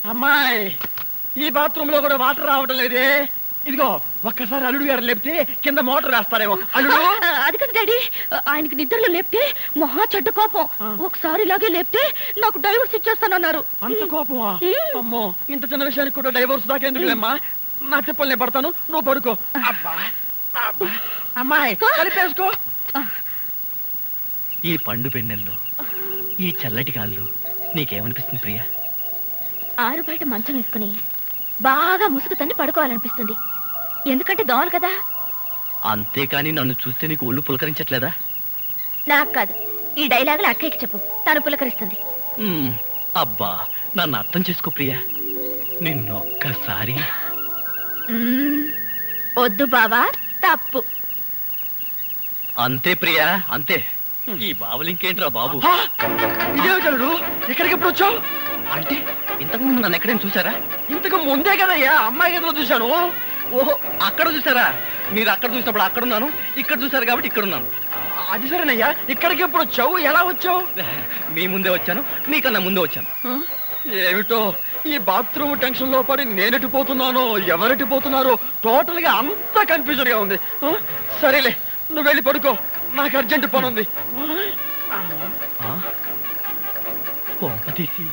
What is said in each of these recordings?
అమ్మాయి ఈ బాత్రూమ్ లో కూడా వాటర్ రావటం లేదే ఇదిగో ఒక్కసారి అల్లుడు గారు లేపితే కింద మోటార్ వేస్తారేమో అల్లుడు అది కదా డాడీ ఆయనకి నిద్రలో లేపితే మహా చెడ్డ కోపం ఒకసారి ఇలాగే లేపితే నాకు డైవర్స్ ఇచ్చేస్తానన్నారు అంత కోపమా మ్మ్. అమ్మో ఇంత చిన్న విషయానికి కూడా డైవోర్స్ దాకా ఎందుకులేమ్మా నా చెప్పలు నేను పడతాను నువ్వు పడుకో అబ్బా అబ్బా. అమ్మాయి కలిపేసుకో ఈ పండు పెన్నెల్లో ఈ చల్లటి గాల్లో నీకేమనిపిస్తుంది ప్రియా ఆరు బయట మంచం వేసుకుని బాగా ముసుగు తన్ని పడుకోవాలనిపిస్తుంది ఎందుకంటే దోమలు కదా అంతేకాని నన్ను చూస్తే నీకు ఒళ్ళు పులకరించట్లేదా నాకు కాదు ఈ డైలాగులు అక్కయ్యకి చెప్పు తను పులకరిస్తుంది మ్మ్. అబ్బా నన్ను అర్థం చేసుకో ప్రియా నిన్నొక్కసారి మ్మ్. వద్దు బావా తప్పు అంతే ప్రియా అంతే ఈ బావులు ఇంకేంట్రా బాబు ఆ! ఇదేమిటి అల్లుడు ఇక్కడికి ఎప్పుడు వచ్చావు అంటే ఇంతకు ముందు నన్ను ఎక్కడైనా చూసారా ఇంతకు ముందే కదయ్యా అమ్మాయి గదిలో చూశాను ఓహో అక్కడ చూసారా మీరు అక్కడ చూసినప్పుడు అక్కడ ఉన్నాను ఇక్కడ చూసారు కాబట్టి ఇక్కడ ఉన్నాను అది సరేనయ్యా ఇక్కడికి ఎప్పుడు వచ్చావు ఎలా వచ్చావు మీ ముందే వచ్చాను మీకన్నా ముందే వచ్చాను ఆ? ఏమిటో ఈ బాత్రూమ్ టెన్షన్ లో పడి నేనెటు పోతున్నానో ఎవరెటు పోతున్నారో టోటల్ గా అంతా కన్ఫ్యూజన్ గా ఉంది ఆ? సరేలే నువ్వు వెళ్ళి పడుకో నాకు అర్జెంట్ పని ఉంది ఆ? కొంప తీసి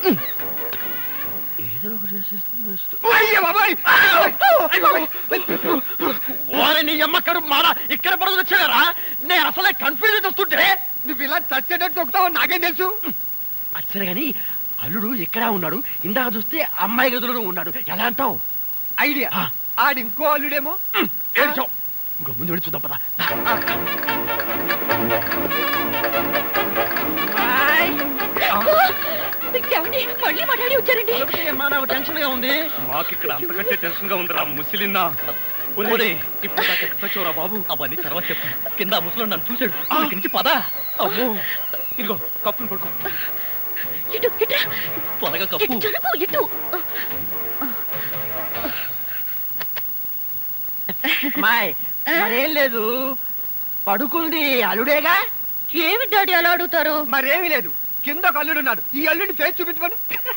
ఏదో ఒకటి చేసేస్తున్నా. అయ్య బాబాయ్! అయ్య బాబాయ్! ఓరి నీ అమ్మ కడుపు మాడ ఇక్కడ పడుతుంది వచ్చారా నేను అసలే కన్ఫ్యూజన్ వస్తుంటే నువ్వు ఇలా చచ్చేటట్టు తొక్కుతావు నాకేం తెలుసు అచ్చరే గాని అల్లుడు ఇక్కడ ఉన్నాడు ఇందాక చూస్తే అమ్మాయి గదిలో ఉన్నాడు ఎలా అంటావు ఐడియా ఆడి ఇంకో అల్లుడేమో ఏడ్చావు ఇంకో ముందు వెళ్ళి చూద్దాం పదా ఏమండి మళ్ళీ మా డాడీ వచ్చారండి నాకు టెన్షన్ గా ఉంది మాకు ఇక్కడ అంతకంటే టెన్షన్ గా ఉందిరా ముసిలిన్నా ఒరేయ్, ఇప్పుడు దాకా ఎక్కడ చచ్చావురా బాబు అవన్నీ తర్వాత చెప్తాను కింద ఆ ముసలో నన్ను చూశాడు ఇక్కడి నుంచి పదా అమ్మో ఇదిగో కప్పుని పడుకో ఇటు ఇటు త్వరగా ఇటు కప్పు జరుగు ఇటు అమ్మాయి మరేం లేదు పడుకుంది అల్లుడేగా ఏమి డాడీ అలా అడుగుతారు మరేమీ లేదు కింద ఒక అల్లుడు ఉన్నాడు ఈ అల్లుడి ఫేస్ చూపించమని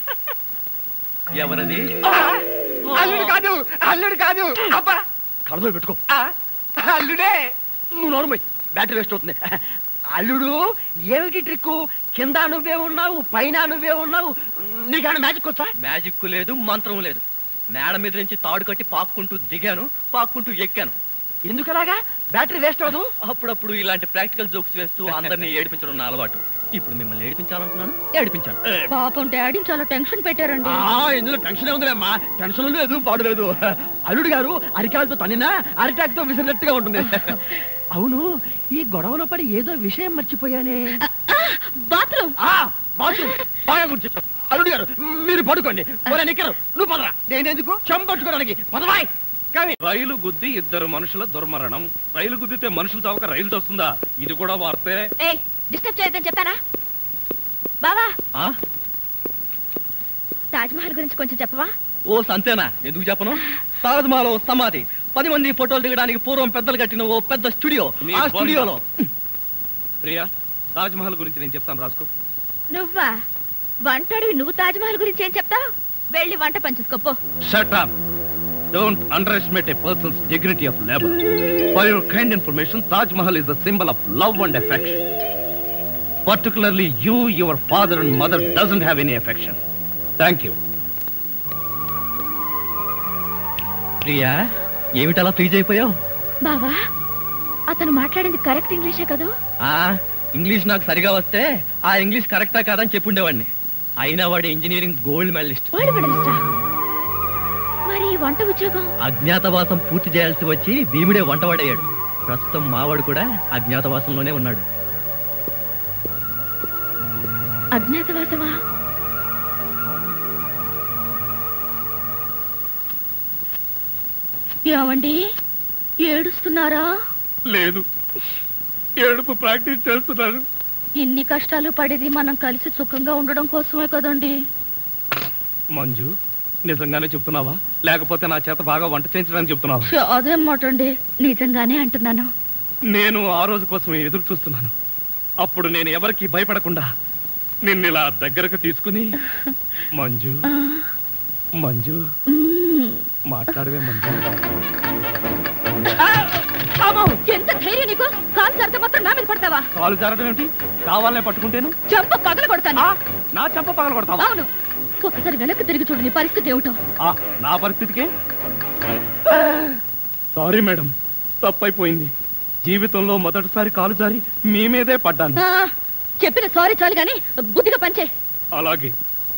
ఎవరది అల్లుడు కాదు అల్లుడు కాదు అబ్బా కళ్ళలో పెట్టుకో అల్లుడే నువ్వు నోరుమై బ్యాటరీ వేస్ట్ అవుతుంది అల్లుడు ఏమిటి ట్రిక్ కింద నువ్వే ఉన్నావు పైన నువ్వే ఉన్నావు నీకన్నా మ్యాజిక్ వచ్చా మ్యాజిక్ లేదు మంత్రం లేదు మేడ మీద నుంచి తాడు కట్టి పాక్కుంటూ దిగాను పాక్కుంటూ ఎక్కాను ఎందుకలాగా బ్యాటరీ వేస్ట్ అవ్వదు అప్పుడప్పుడు ఇలాంటి ప్రాక్టికల్ జోక్స్ వేస్తూ అందరినీ ఏడిపించడం నా అలవాటు ఇప్పుడు మిమ్మల్ని ఏడిపించాలనుకున్నాను ఏడిపించాను పాపం డాడీని చాలా టెన్షన్ పెట్టారండి ఆ ఇందులో టెన్షన్ ఉందిలేమ్మా టెన్షన్ లేదు పాడు లేదు అల్లుడు గారు అరికాలతో తన్నినా అరిటాక్ తో విసిరినట్టుగా ఉంటుంది అవును ఈ గొడవలో పడి ఏదో విషయం మర్చిపోయానే బాత్రూమ్ ఆ బాత్రూమ్ బాగా గుర్తు అల్లుడు గారు మీరు పడుకోండి ఒరే నిక్కరు నువ్వు పదరా నేనెందుకు చంపట్టుకోవడానికి పదవాయ్ కవి రైలు గుద్ది ఇద్దరు మనుషుల దుర్మరణం రైలు గుద్దితే మనుషులు చావక రైలు తోస్తుందా ఇది కూడా వార్తే ఏ డిస్టర్బ్ చేయొద్దని చెప్పానా బావా ఆ? తాజ్ మహల్ గురించి కొంచెం చెప్పవా ఓ సంతేనా ఎందుకు చెప్పను తాజ్మహల్ ఓ సమాధి పది మంది ఫోటోలు దిగడానికి పూర్వం పెద్దలు కట్టిన ఓ పెద్ద స్టూడియో నీ ఆ బొంద. స్టూడియోలో ప్రియా తాజ్ మహల్ గురించి నేను చెప్తాను రాసుకో నువ్వా వంటడివి నువ్వు తాజ్ మహల్ గురించి ఏం చెప్తావు వెళ్ళి వంట పంచుకోపో shut up don't underestimate a person's dignity of labour for your kind information Taj Mahal is the symbol of love and affection particularly you your father and mother doesn't have any affection thank you Priya ఏమిటలా freeze అయిపోయావు బావా అతను మాట్లాడింది correct ఇంగ్లీషే కదూ ఆ English నాకు సరిగా వస్తే ఆ ఇంగ్లీష్ కరెక్టా కాదని చెప్పుండేవాడిని అయినా వాడు ఇంజనీరింగ్ గోల్డ్ మెడలిస్ట్ వరల్డ్ మెడలిస్టా మరి ఈ వంట ఉద్యోగం అజ్ఞాతవాసం పూర్తి చేయాల్సి వచ్చి భీముడే వంటవాడయ్యాడు ప్రస్తుతం మావాడు కూడా అజ్ఞాతవాసంలోనే ఉన్నాడు అజ్ఞాతవాసమా ఏమండి ఏడుస్తున్నారా లేదు ఏడుపు ప్రాక్టీస్ చేస్తున్నాను ఇన్ని కష్టాలు పడేది మనం కలిసి సుఖంగా ఉండడం కోసమే కదండి మంజు నిజంగానే చెప్తున్నావా లేకపోతే నా చేత బాగా వంట చేయించడానికి చెప్తున్నావా ఛ, అదేం మాట అండి నిజంగానే అంటున్నాను నేను ఆ రోజు కోసం ఎదురు చూస్తున్నాను అప్పుడు నేను ఎవరికి భయపడకుండా నిన్ను ఇలా దగ్గరకు తీసుకుని మంజు ఆ, మంజు మ్మ్. మాట్లాడవే మంజు అమ్మో, ఎంత ధైర్యం నీకు కాలు సరిత మాత్రం నా మీద పడతావా కాలు జారడం ఏమిటి కావాలనే పట్టుకుంటేను చెంప పగల కొడతాను ఆ, నా చెంప పగల కొడతావా అవును ఒకసారి వెనక్కి తిరిగి చూడు నీ పరిస్థితి ఏమిటో ఆ, నా పరిస్థితికే సారీ మేడం తప్పైపోయింది జీవితంలో మొదటిసారి కాలు జారి మీ మీదే పడ్డాను ఆ, చెప్పిన సారీ చాలు గాని బుద్ధిగా పంచే అలాగే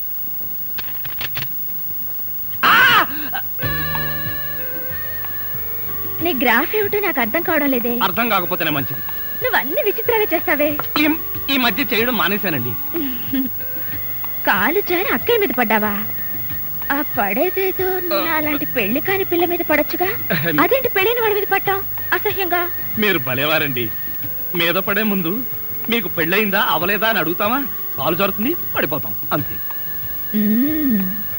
నీ గ్రాఫ్ ఏమిటో నాకు అర్థం కావడం లేదే అర్థం కాకపోతేనే మంచిది నువ్వు అన్ని విచిత్రంగా చేస్తావే ఈ ఈ మధ్య చేయడం మానేశానండి కాలు జారి అక్కయ్య మీద పడ్డావా ఆ పడేదేదో అలాంటి పెళ్లి కాని పిల్ల మీద పడొచ్చుగా అదేంటి పెళ్ళైన వాడి మీద పట్టాం అసహ్యంగా మీరు భలేవారండి మీద పడే ముందు మీకు పెళ్ళయిందా అవలేదా అని అడుగుతామా కాలు జారుతుంది పడిపోతాం అంతే మ్మ్.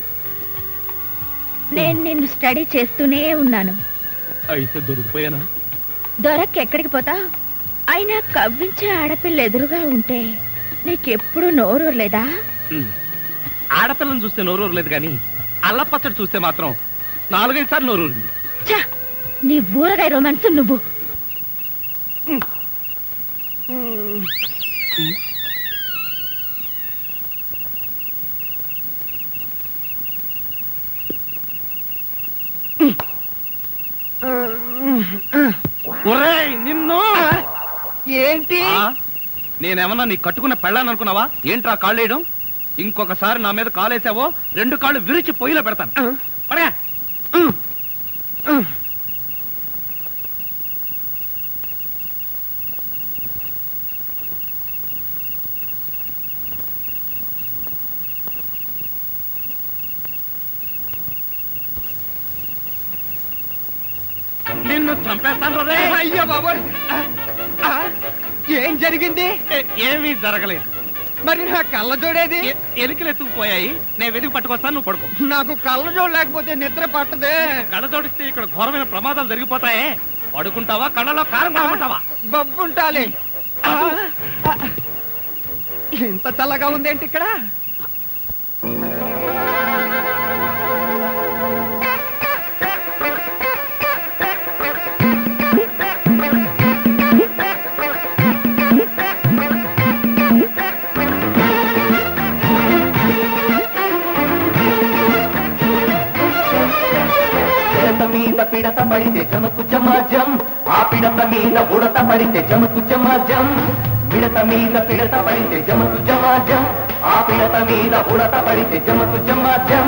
నేను నిన్ను స్టడీ చేస్తూనే ఉన్నాను అయితే దొరికిపోయానా దొరక్క ఎక్కడికి పోతా అయినా కవ్వించే ఆడపిల్ల ఎదురుగా ఉంటే నీకెప్పుడు నోరు లేదా ఉమ్. ఆడపిల్లని చూస్తే నోరూరలేదు కానీ అల్లపచ్చడి చూస్తే మాత్రం నాలుగైదు సార్లు నోరూరింది ఛ! నీ ఊరగాయ రొమాన్స్ నువ్వు ఒరేయ్ నిన్ను ఏంటి ఆ? నేనేమన్నా నీ కట్టుకున్న పెళ్ళాను అనుకున్నావా ఏంట్రా కాళ్ళు వేయడం ఇంకొకసారి నా మీద కాలేసావో రెండు కాళ్ళు విరిచి పొయ్యిలో పెడతాను పడగా నిన్ను చంపేస్తాను రే అయ్యో బాబోయ్ ఆ, ఆ, ఏం జరిగింది ఏమీ జరగలేదు మరి నా కళ్ళ జోడేది ఎ- ఎలికలు ఎత్తుకుపోయాయి నేను వెతికి పట్టుకొస్తాను నువ్వు పడుకో నాకు కళ్ళ జోడు లేకపోతే నిద్ర పట్టదే కళ్ళ జోడిస్తే ఇక్కడ ఘోరమైన ప్రమాదాలు జరిగిపోతాయే పడుకుంటావా కళ్ళలో కారం కొనుక్కుంటావా బబ్బుంటాలి ఆ, ఆ, ఇంత చల్లగా ఉందేంటి ఇక్కడ పిడత మీద పిడత పడితే జమకు జమాజం ఆ పిడత మీద ఉడత పడితే జమకు జమాజం పిడత మీద పిడత పడితే జమకు జమాజం ఆ పిడత మీద ఉడత పడితే జమకు జమాజం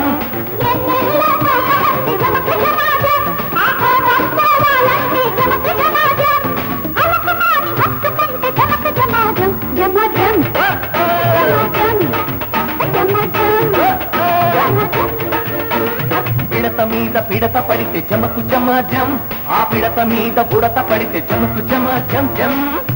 పిడత మీద పిడత పడితే జమకు జమాజం ఆ పిడత మీద ఉడత పడితే జమకు జమాజం జం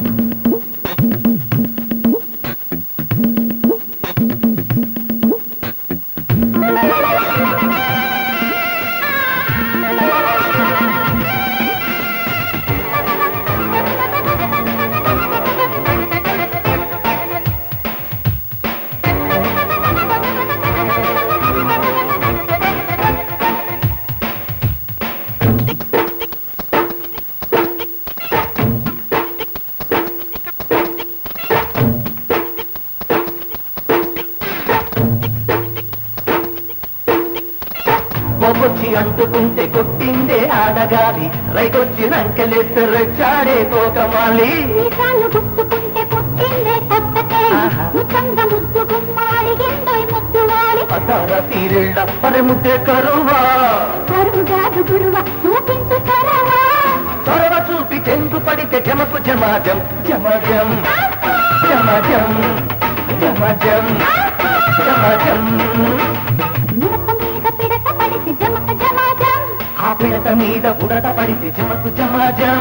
పొగొచ్చి అంటుకుంటే కొట్టిందే ఆడగాలి రైకొచ్చి రంకెలేస్తే రెచ్చాడే తోకమాలి మీసాలు గుట్టుకుంటే పుట్టిందే కొత్త తేలి ఆహా. ముఖంగ ముద్దు గుమ్మాడి ఎందోయ్ ముద్దు వాలి అతార తీరెళ్ళ పరముద్దే కరువా కరువు కాదు గురువ చూపించు కరవా చొరవ చూపి చెంగు పడితే జమకు జమాజం జమజం జమజం జమజం జమజం మిడత మీద పిడత పడితే జమక జమాజం ఆ పిడత మీద ఉడత పడితే జమకు జమాజం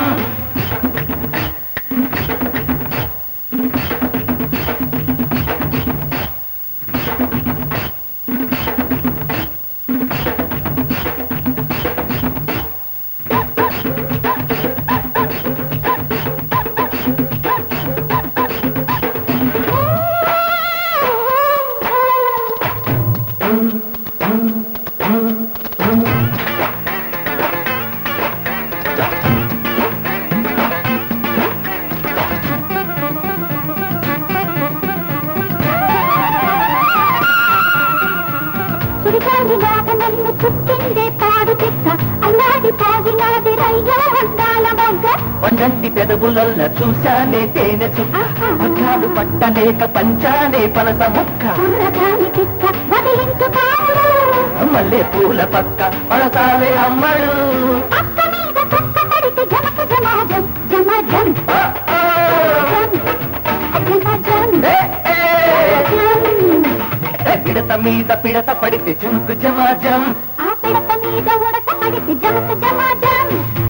సుడిగాలి లాగా నన్ను చుట్టిందే పాడు తిక్క అల్లాడి పోగినాది రయ్యో అందాల మొగ్గ వండంటి పెదవులల్ల చూశానే తేనె చుక్క పట్టాలు పట్టలేక పంచానే పనస ముక్క కుర్రగాలి తిక్క వదిలించు కాడు మల్లె పూల పక్క పడతావే అమ్మడు పక్క మీద పక్క పడితే జమక జమాజం జమజం ఆ, ఆ. జమజం ఏ, ఏ. ఏ, పిడత మీద పిడత పడితే జంకు జమాజం ఆ పిడత మీద ఉడత పడితే జమక జమాజం